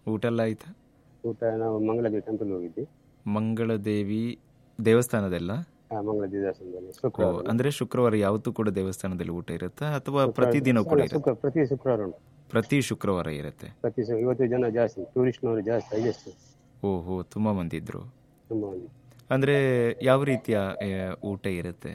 ಊಟ ಎಲ್ಲ ಆಯ್ತಾ ಊಟ ನಾವು ಮಂಗಳದೇವಿ ಟೆಂಪಲ್ ಹೋಗಿದ್ವಿ ಮಂಗಳದೇವಿ ದೇವಸ್ಥಾನದಲ್ಲ ಆ ಮಂಗಳದೇವಿ ದೇವಸ್ಥಾನದಲ್ಲಿ ಓ, ಶುಕ್ರವಾರ ಅಂದ್ರೆ ಶುಕ್ರವಾರ ಯಾವತ್ತೂ ಕೂಡ ದೇವಸ್ಥಾನದಲ್ಲಿ ಊಟ ಇರುತ್ತಾ ಅಥವಾ ಪ್ರತಿದಿನ ಕೂಡ ಅಲ್ಲ, ಇರುತ್ತೆ ಶುಕ್ರ ಪ್ರತಿ ಶುಕ್ರವಾರ ಉಂಟು ಪ್ರತಿ ಶುಕ್ರವಾರ ಇರುತ್ತೆ ಪ್ರತಿ ಶು- ಇವತ್ತು ಜನ ಜಾಸ್ತಿ ಟೂರಿಸ್ಟ್ನವರು ಜಾಸ್ತಿ ಹೈಯೆಸ್ಟ್ ಓಹೋ ತುಂಬಾ ಮಂದಿ ಇದ್ರು ತುಂಬ ಮಂದಿ ಅಂದ್ರೆ ಯಾವ ರೀತಿಯ ಆ, ಊಟ ಇರುತ್ತೆ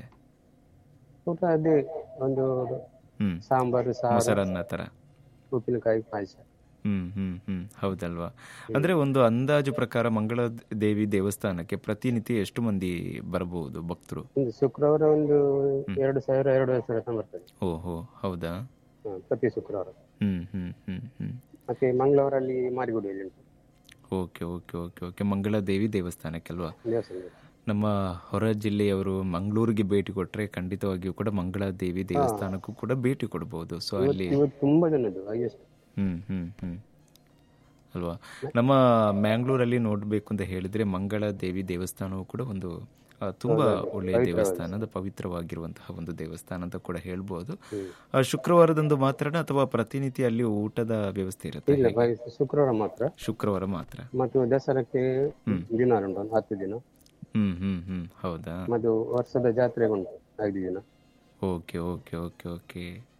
ಊಟ ಅದೇ ಒಂದು ಹ್ಮ್ ಸಾಂಬಾರು ಸಾರು ಮೊಸರನ್ನ ತರ ಉಪ್ಪಿನಕಾಯಿ ಪಾಯಸ ಹ್ಮ್ ಹ್ಮ್ ಹ್ಮ್ ಹೌದಲ್ವಾ ಅಂದ್ರೆ ಒಂದು ಅಂದಾಜು ಪ್ರಕಾರ ಮಂಗಳ ದೇವಿ ದೇವಸ್ಥಾನಕ್ಕೆ ಪ್ರತಿನಿತ್ಯ ಎಷ್ಟು ಮಂದಿ ಬರಬಹುದು ಭಕ್ತರು ಒಂದು ಶುಕ್ರವಾರ ಒಂದು ಎರಡು ಸಾವಿರ ಎರಡು ಸಾವಿರ ತನಕ ಬರ್ತದೆ ಓಹೋ ಹೌದಾ ಹ, ಪ್ರತಿ ಶುಕ್ರವಾರ ಹ್ಮ್ ಹ್ಮ್ ಹ್ಮ್ ಹ್ಮ್ ಮತ್ತೆ ಮಂಗಳವಾರಲ್ಲಿ ಮಾರಿಗುಡಿಯಲ್ಲಿ ಉಂಟು ಓಕೆ ಓಕೆ ಓಕೆ ಓಕೆ ಮಂಗಳ ದೇವಿ ದೇವಸ್ಥಾನಕ್ಕಲ್ವಾ ದೇವಸ್ಥಾನ ನಮ್ಮ ಹೊರ ಜಿಲ್ಲೆಯವರು ಮಂಗಳೂರಿಗೆ ಭೇಟಿ ಕೊಟ್ರೆ ಖಂಡಿತವಾಗಿಯೂ ಕೂಡ ಮಂಗಳ ದೇವಿ ದೇವಸ್ಥಾನಕ್ಕೂ ಕೂಡ ಭೇಟಿ ಕೊಡಬಹುದು ಸೊ ಅಲ್ಲಿ ಇವತ್ತು ತುಂಬಾ ಜನದ್ದು ಹೈಯೆಸ್ಟ್ ಹ್ಮ್ ಹ್ಮ್ ಹ್ಮ್ ಅಲ್ವಾ ನಮ್ಮ ಮ್ಯಾಂಗ್ಳೂರಲ್ಲಿ ನೋಡ್ಬೇಕು ಅಂತ ಹೇಳಿದ್ರೆ ಮಂಗಳ ದೇವಿ ದೇವಸ್ಥಾನವು ಕೂಡ ಒಂದು ಆ, ತುಂಬಾ ಒಳ್ಳೆಯ ದೇವಸ್ಥಾನದ ಪವಿತ್ರವಾಗಿರುವಂತಹ ಒಂದು ದೇವಸ್ಥಾನ ಅಂತ ಕೂಡ ಹೇಳ್ಬೋದು ಆ, ಶುಕ್ರವಾರದಂದು ಮಾತ್ರ ಅಥವಾ ಪ್ರತಿನಿತ್ಯ ಅಲ್ಲಿ ಊಟದ ವ್ಯವಸ್ಥೆ ಇರುತ್ತೆ ಇಲ್ಲ ಬೈ- ಶುಕ್ರವಾರ ಮಾತ್ರ ಶುಕ್ರವಾರ ಮಾತ್ರ ಮತ್ತು ದಸರಾಕ್ಕೆ ದಿನ ಉಂಟು ಒಂದು ಹತ್ತು ದಿನ ಹ್ಮ್ ಹ್ಮ್ ಹ್ಮ್ ಹೌದಾ ಮತ್ತು ವರ್ಷದ ಜಾತ್ರೆಗೆ ಉಂಟು ಐದು ದಿನ ಓಕೆ ಓಕೆ ಓಕೆ ಓಕೆ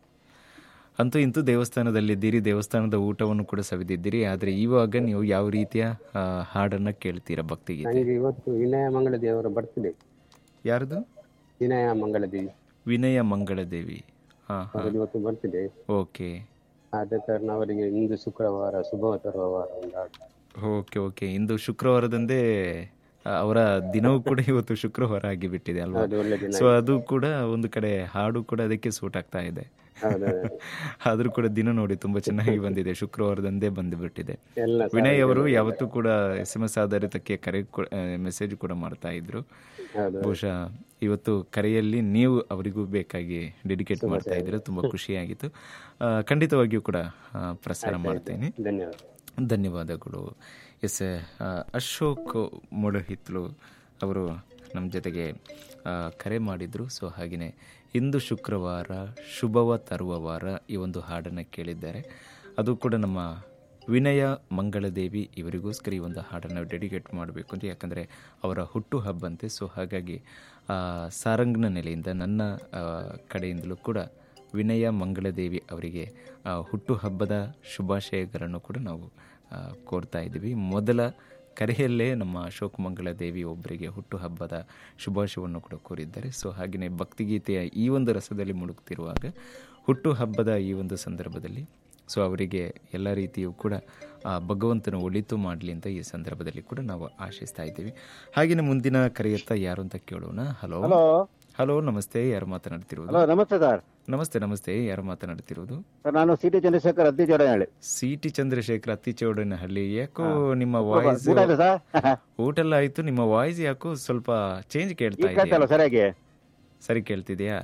ಅಂತೂ ಇಂತೂ ದೇವಸ್ಥಾನದಲ್ಲಿದ್ದೀರಿ ದೇವಸ್ಥಾನದ ಊಟವನ್ನು ಕೂಡ ಸವಿದಿದ್ದೀರಿ ಆದರೆ ಇವಾಗ ನೀವು ಯಾವ ರೀತಿಯ ಆ, ಹಾಡನ್ನ ಕೇಳ್ತೀರಾ ಭಕ್ತಿಗೀತೆ ನನಗೆ ಇವತ್ತು ವಿನಯ ಮಂಗಳದೇವರ ಬರ್ತ್ಡೇ ಯಾರ್ದು ವಿನಯ ಮಂಗಳದೇವಿ ವಿನಯ ಮಂಗಳದೇವಿ ಹಾ ಹಾ ಅವರದ್ದು ಇವತ್ತು ಬರ್ತ್ಡೇ ಓಕೆ ಆದ ಕಾರಣ ಅವರಿಗೆ ಇಂದು ಶುಕ್ರವಾರ ಶುಭ ತರುವ ವಾರ ಒಂದು ಹಾಡು ಓಕೆ ಓಕೆ ಇಂದು ಶುಕ್ರವಾರದಂದೇ ಆ, ಅವರ ದಿನವೂ ಕೂಡ ಇವತ್ತು ಶುಕ್ರವಾರ ಆಗಿಬಿಟ್ಟಿದೆ ಅಲ್ವಾ ಅದು ಒಳ್ಳೆ ದಿನ ಸೊ ಅದು ಕೂಡ ಒಂದು ಕಡೆ ಹಾಡು ಕೂಡ ಅದಕ್ಕೆ ಸೂಟ್ ಆಗ್ತಾ ಇದೆ ಹೌದು ಆದ್ರೂ ಕೂಡ ದಿನ ನೋಡಿ ತುಂಬಾ ಚೆನ್ನಾಗಿ ಬಂದಿದೆ ಶುಕ್ರವಾರದಂದೇ ಬಂದು ಬಿಟ್ಟಿದೆ ಎಲ್ಲ ಸ- ವಿನಯ್ ಅವರು ಯಾವತ್ತೂ ಕೂಡ ಎಸ್ ಎಂ ಎಸ್ ಆಧಾರಿತಕ್ಕೆ ಕರೆ ಮೆಸೇಜ್ ಕೂಡ ಮಾಡ್ತಾ ಇದ್ರು ಹೌದು ಬಹುಶಃ ಇವತ್ತು ಕರೆಯಲ್ಲಿ ನೀವು ಅವರಿಗೂ ಬೇಕಾಗಿ ಡೆಡಿಕೇಟ್ ಮಾಡ್ತಾ ಇದ್ರೆ ತುಂಬಾ ಖುಷಿಯಾಗಿತ್ತು ಆ, ಖಂಡಿತವಾಗಿಯೂ ಕೂಡ ಆ, ಪ್ರಸಾರ ಮಾಡ್ತೇನೆ ಧನ್ಯವಾದ ಧನ್ಯವಾದಗಳು ಎಸ್ ಆ, ಅಶೋಕ್ ಮೊಡಹಿತ್ಲು ಅವರು ನಮ್ಮ ಜೊತೆಗೆ ಆ, ಕರೆ ಮಾಡಿದ್ರು ಸೊ ಹಾಗೆಯೇ ಇಂದು ಶುಕ್ರವಾರ ಶುಭವ ತರುವ ವಾರ ಈ ಒಂದು ಹಾಡನ್ನು ಕೇಳಿದ್ದಾರೆ ಅದು ಕೂಡ ನಮ್ಮ ವಿನಯ ಮಂಗಳದೇವಿ ಇವರಿಗೋಸ್ಕರ ಈ ಒಂದು ಹಾಡನ್ನು ಡೆಡಿಕೇಟ್ ಮಾಡಬೇಕು ಅಂತ ಯಾಕಂದರೆ ಅವರ ಹುಟ್ಟು ಹಬ್ಬಂತೆ ಸೊ ಹಾಗಾಗಿ ಆ, ಸಾರಂಗ್ನ ನೆಲೆಯಿಂದ ನನ್ನ ಆ, ಕಡೆಯಿಂದಲೂ ಕೂಡ ವಿನಯ ಮಂಗಳದೇವಿ ಅವರಿಗೆ ಆ, ಹುಟ್ಟುಹಬ್ಬದ ಶುಭಾಶಯಗಳನ್ನು ಕೂಡ ನಾವು ಆ, ಕೋರ್ತಾ ಇದ್ದೀವಿ ಮೊದಲ ಕರೆಯಲ್ಲೇ ನಮ್ಮ ಅಶೋಕ್ ಮಂಗಳ ದೇವಿ ಒಬ್ಬರಿಗೆ ಹುಟ್ಟುಹಬ್ಬದ ಶುಭಾಶಯವನ್ನು ಕೂಡ ಕೋರಿದ್ದಾರೆ ಸೊ ಹಾಗೆಯೇ ಭಕ್ತಿಗೀತೆಯ ಈ ಒಂದು ರಸದಲ್ಲಿ ಮುಳುಗ್ತಿರುವಾಗ ಹುಟ್ಟುಹಬ್ಬದ ಈ ಒಂದು ಸಂದರ್ಭದಲ್ಲಿ ಸೊ ಅವರಿಗೆ ಎಲ್ಲ ರೀತಿಯೂ ಕೂಡ ಆ ಭಗವಂತನ ಒಳಿತು ಮಾಡಲಿ ಅಂತ ಈ ಸಂದರ್ಭದಲ್ಲಿ ಕೂಡ ನಾವು ಆಶಿಸ್ತಾ ಇದ್ದೀವಿ ಹಾಗೆಯೇ ಮುಂದಿನ ಕರೆಯತ್ತ ಯಾರು ಅಂತ ಕೇಳೋಣ ಹಲೋ ಹಲೋ ಹಲೋ ನಮಸ್ತೆ ಯಾರು ಮಾತನಾಡ್ತಿರೋದು ಹಲೋ ನಮಸ್ತೆ ಸರ್ ನಮಸ್ತೆ ನಮಸ್ತೆ ಯಾರು ಮಾತನಾಡ್ತಿರೋದು ಸರ್ ನಾನು ಸಿ ಟಿ ಚಂದ್ರಶೇಖರ್ ಅದ್ದಿ ಜೋಡನಹಳ್ಳಿ ಸಿ ಟಿ ಚಂದ್ರಶೇಖರ್ ಅತ್ತಿಚೌಡನಹಳ್ಳಿ ಯಾಕೋ ನಿಮ್ಮ ವಾಯ್ಸ್ ಊಟ ಆಯ್ತು ಸರ್ ಊಟ ಎಲ್ಲ ಆಯ್ತು ನಿಮ್ಮ ವಾಯ್ಸ್ ಯಾಕೋ ಸ್ವಲ್ಪ ಚೇಂಜ್ ಕೇಳ್ತಾ ಈಗ ಕೇಳ್ತಾ ಇದೆಯಾ ಇಲ್ವಾ ಸರಿಯಾಗಿ ಸರಿ ಕೇಳ್ತಿದ್ಯಾ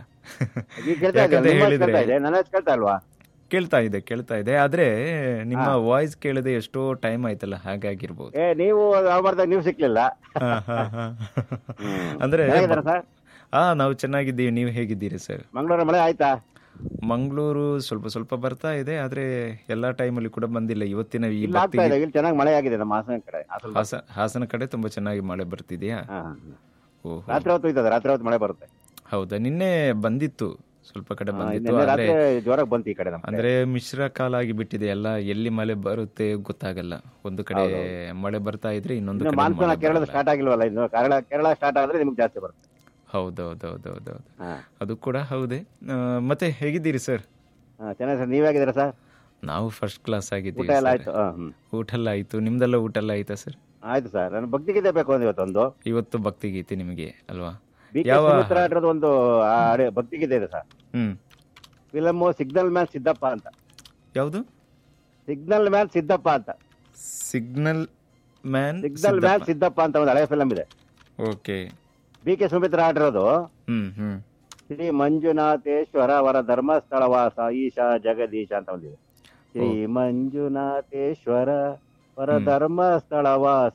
ಈಗ ಕೇಳ್ತಾ ಇದೆ ಯಾಕಂತ ನಿಮ್ಮ ಹೇಳಿದ್ರೆ ಕೇಳ್ತಾ ಇದೆ ನನ್ನ ಕೇಳ್ತಾ ಇಲ್ವಾ ಕೇಳ್ತಾ ಇದೆ ಕೇಳ್ತಾ ಇದೆ ಆದ್ರೆ ನಿಮ್ಮ ವಾಯ್ಸ್ ಕೇಳದೆ ಎಷ್ಟೋ ಟೈಮ್ ಆಯ್ತಲ್ಲ ಹಾಗಾಗಿರ್ಬೋದು ಏ ನೀವು ಯಾವ ಮಾಡ್ದಾಗ ನೀವು ಸಿಕ್ಲಿಲ್ಲ ಹಾ, ಹಾ, ಹಾ. ಅಂದ್ರೆ ಚೆನ್ನಾಗಿದ್ದಾರಾ ಸರ್ ಹಾ ನಾವು ಚೆನ್ನಾಗಿದ್ದೀವಿ ನೀವು ಹೇಗಿದ್ದೀರಿ ಸರ್ ಮಂಗಳೂರು ಮಳೆ ಆಯ್ತಾ ಮಂಗಳೂರು ಸ್ವಲ್ಪ ಸ್ವಲ್ಪ ಬರ್ತಾ ಇದೆ ಆದ್ರೆ ಎಲ್ಲಾ ಟೈಮಲ್ಲಿ ಕೂಡ ಬಂದಿಲ್ಲ ಇವತ್ತಿನ ಈ ಇಲ್ಲ ಭಕ್ತಿ ಆಗ್ತಾ ಇದೆ ಇಲ್ಲಿ ಚೆನ್ನಾಗಿ ಮಳೆ ಆಗಿದೆ ನಮ್ಮ ಹಾಸನ ಕಡೆ ಹಾಸನ ಹಾಸ ಹಾಸನ ಕಡೆ ತುಂಬಾ ಚೆನ್ನಾಗಿ ಮಳೆ ಬರ್ತಿದೆಯಾ ಹಾ, ಹಾ. ಓಹೋ ರಾತ್ರಿ ಹೊತ್ತು ಇದ್ದದ ರಾತ್ರಿ ಹೊತ್ತು ಮಳೆ ಬರುತ್ತೆ ಹೌದಾ ನಿನ್ನೆ ಬಂದಿತ್ತು ಸ್ವಲ್ಪ ಕಡೆ ಹಾ, ಬಂದಿತ್ತು ನಿನ್ನೆ ಆದ್ರೆ ರಾತ್ರಿ ಜೋರಾಗಿ ಬಂತು ಈ ಕಡೆ ನಮ್ಮ ಕಡೆ. ಅಂದ್ರೆ ಮಿಶ್ರ ಕಾಲ ಆಗಿ ಬಿಟ್ಟಿದೆ ಎಲ್ಲ ಎಲ್ಲಿ ಮಳೆ ಬರುತ್ತೆ ಗೊತ್ತಾಗಲ್ಲ ಒಂದು ಕಡೆ ಮಳೆ ಬರ್ತಾ ಇದ್ರೆ ಇನ್ನೊಂದು ಇನ್ನು ಕಡೆ ಮಾನ್ಸೂನ್ ಮಳೆ ಕೇರಳ ಬರಲ್ಲ. ಸ್ಟಾರ್ಟ್ ಆಗಿಲ್ವಲ್ಲ ಇನ್ನು ಕೇರಳ ಕೇರಳ ಸ್ಟಾರ್ಟ್ ಆದ್ರೆ ನಿಮ್ಗೆ ಜಾಸ್ತಿ ಬರುತ್ತೆ ಹೌದೌದೌದೌದೌದು ಹಾ ಅದು ಕೂಡ ಹೌದೇ ಆ, ಮತ್ತೆ ಹೇಗಿದ್ದೀರಿ ಸರ್ ಹಾ, ಚೆನ್ನಾಗಿ ಸರ್ ನೀವ್ ಹೇಗಿದ್ದೀರಾ ಸರ್ ನಾವು ಫಸ್ಟ್ ಕ್ಲಾಸ್ ಊಟ ಆಗಿದ್ದೀವಿ ಎಲ್ಲ ಸರ್. ಆಯ್ತು ಹಾ, ಹ್ಮ್. ಊಟ ಎಲ್ಲ ಆಯ್ತು ನಿಮ್ದೆಲ್ಲ ಊಟ ಎಲ್ಲ ಆಯ್ತಾ ಸರ್ ಆಯ್ತು ಸರ್ ನಾನು ಭಕ್ತಿಗೀತೆ ಬೇಕು ಒಂದು ಇವತ್ತೊಂದು ಇವತ್ತು ಭಕ್ತಿ ಗೀತೆ ನಿಮಗೆ ಅಲ್ವಾ ಬಿ ಕೆ ಯಾವ ಸುಮಿತ್ರಾ ಆಡಿರೋದು ಒಂದು ಆ ಹಾಡು ಭಕ್ತಿಗೀತೆ ಇದೆ ಸರ್ ಹ್ಮ್ ಫಿಲಮ್ ಸಿಗ್ನಲ್ ಮ್ಯಾನ್ ಸಿದ್ದಪ್ಪ ಅಂತ ಯಾವುದು ಸಿಗ್ನಲ್ ಮ್ಯಾನ್ ಸಿದ್ದಪ್ಪ ಅಂತ signal man signal man Siddappa ಅಂತ ಒಂದು ಹಳೆ ಫಿಲಮ್ ಇದೆ ಓಕೆ ಬಿ ಕೆ ಸುಮಿತ್ರಾ ಆಡಿರೋದು ಹ್ಮ್ ಹ್ಮ್ ಶ್ರೀ ಮಂಜುನಾಥೇಶ್ವರ ಅವರ ಧರ್ಮಸ್ಥಳವಾಸ ಈಶ ಜಗದೀಶ ಅಂತ ಒಂದಿದೆ ಶ್ರೀ ಮಂಜುನಾಥೇಶ್ವರ ವರ ಹ್ಮ್. ಧರ್ಮಸ್ಥಳವಾಸ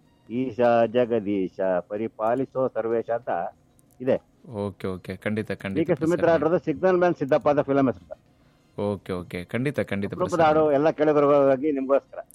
ಈಶ ಜಗದೀಶ ಪರಿಪಾಲಿಸೋ ಸರ್ವೇಶ ಅಂತ ಇದೆ ಓಕೆ ಓಕೆ ಖಂಡಿತ ಬಿ ಖಂಡಿತ ಕೆ ಸುಮಿತ್ರಾ ಆಡಿರೋದು ಸಿಗ್ನಲ್ ಮ್ಯಾನ್ ಸಿದ್ದಪ್ಪ ಅಂತ ಫಿಲಮ್ ಹೆಸರು ಓಕೆ ಓಕೆ ಖಂಡಿತ ಖಂಡಿತ ಅಪರೂಪದ ಪ್ರಸಾರ ಹಾಡು ಎಲ್ಲ ಕೇಳಿಬರುವಾಗಿ ನಿಮ್ಗೋಸ್ಕರ